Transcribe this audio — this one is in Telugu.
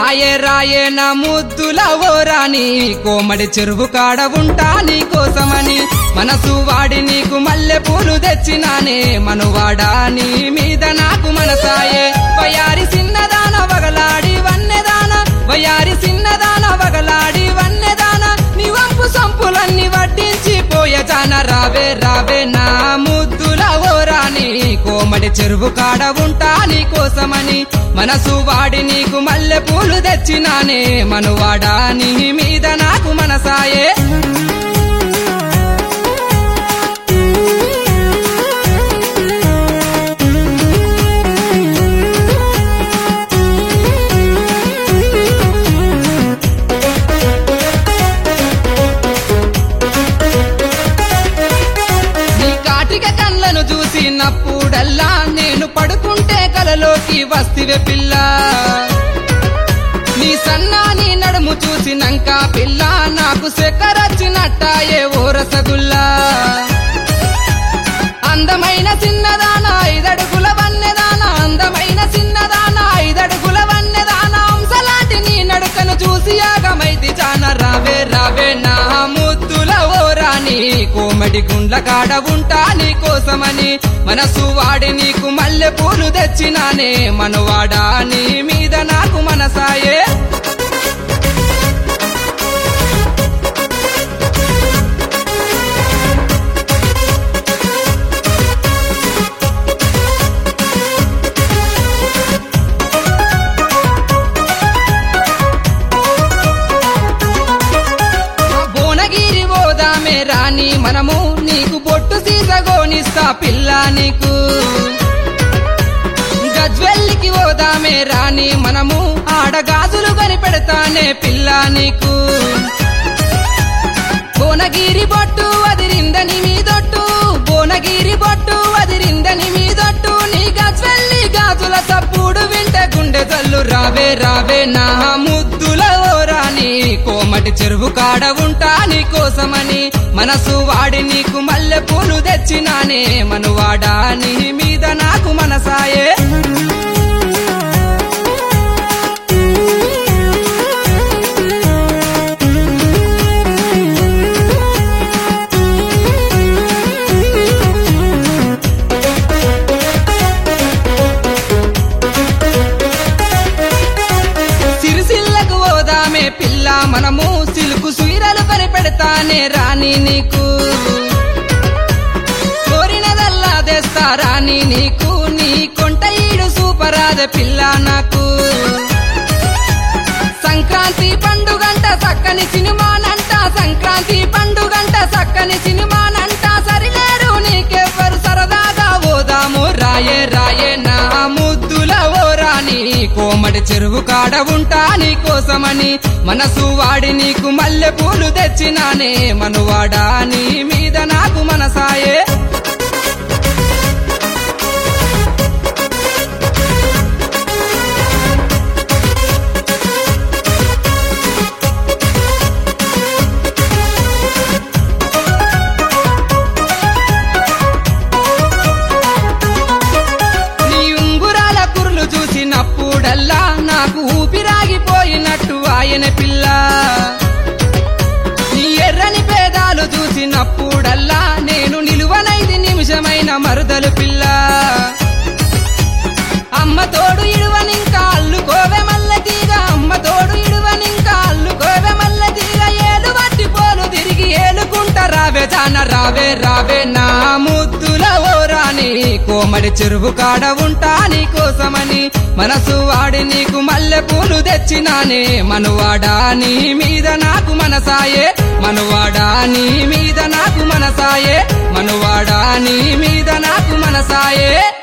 రాయే రాయే నా ముద్దుల ఓరాని కోమడి చెరువు కాడ ఉంటా నీ కోసమని మనసు వాడి నీకు మల్లె పూలు తెచ్చినానే మనువాడా నీ మీద నాకు మనసాయే వయారి చిన్నదాన వగలాడి వన్నెదాన వయారి చిన్నదాన వగలాడి వన్నెదాన నీ వంపు సంపులన్నీ వడ్డించి పోయచాన రావే రావే నా ముద్దుల ఓరాని కోమడి చెరువు కాడ ఉంటా నీ కోసమని మనసు వాడి నీకు మల్లె పూలు తెచ్చినానే మనువాడా నీ మీద నాకు మనసాయే నీ కాటిక కళ్ళను చూసినప్పుడల్లా నేను పడుకుంటే కలలోకి వస్తివే పిల్ల నీ సన్నాని నడుము చూసినంక పిల్ల నాకు సెక్కరచ్చినట్టాయే ఓ రసగుల్లా అందమైన చిన్నదాన ఐదడుగుల వన్నెదాన అందమైన చిన్నదాన ఐదడుగుల వన్నెదాన అంశలాంటి నీ నడుకను చూసి యాగమైతి చాన రావే రావే నా ముద్దుల ఓరాని కోమడి గుండ్ల కాడ ఉంటా నీ కోసమని మనసు వాడి నీకు మల్లె పూలు తెచ్చినానే మనవాడా నీ మీద నాకు మనసాయే భువనగిరి ఓదామే రాని మనము నీకు బొట్టు సీసగోనిస్తా పిల్ల నీకు గజ్వెల్లికి ఓదామే రాని మనము ఆడగాజులు కనిపెడతానే పిల్ల నీకు భువనగిరి బొట్టు అదిరిందని మీదొట్టు భువనగిరి బొట్టు అదిరిందని మీదొట్టు నీ గజ్వెల్లి గాజుల సప్పుడు వింటే గుండె జల్లు రావే రావే నా ముద్దుల ఓరాని కోమటి చెరువు కాడ ఉంటా నీ కోసమని మనసు వాడి నీకు మల్లె పూలు తెచ్చినానే మనువాడా నీ మీద నాకు మనసాయే సిరిసిల్లకు ఓదామే పిల్ల మనము సిలుకు సుయిరలు కనిపెడతానే రాని నీకు కోరినదల్లా తెస్తా రాని నీకు నీ కొంట ఈడు సూపరాద పిల్ల నాకు సంక్రాంతి పండుగంట చక్కని సినిమానంట సంక్రాంతి పండుగంట చక్కని సినిమానంట సరిలేరు నీకెవ్వరు సరదాగా ఓదాము రాయే రాయే నా ముద్దుల ఓరాని కోమడి చెరువు కాడ ఉంటా నీ కోసమని మనసు వాడి నీకు మల్లె పూలు తెచ్చినానే మనువాడా నీ మీద నాకు మనసాయే నీ ఉంగురాల కురులు చూసినప్పుడల్లా నాకు ఊపిరాగిపోయినట్టు ఆయన పిల్ల నీ ఎర్రని పేదాలు చూసినప్పుడల్లా నేను నిలువనైది నిమిషమైన మరుదలు పిల్ల అమ్మ తోడు ఇడువనింకా అల్లుకోవే మల్ల తీగ అమ్మ తోడు ఇడువనింకా అల్లుకోవే మల్ల తీగ ఏలు వట్టి పోలు తిరిగి ఏలుకుంట రావే జాన రావే రావే నా ముద్దుల ఓరాని కోమడి చెరువు కాడ ఉంటా నీ కోసమని మనసు వాడి నీకు మల్లె పూలు తెచ్చినానే మనువాడా నీ మీద నాకు మనసాయే మనువాడా నీ మీద నాకు మనసాయే మనువాడా నీ మీద నాకు మనసాయే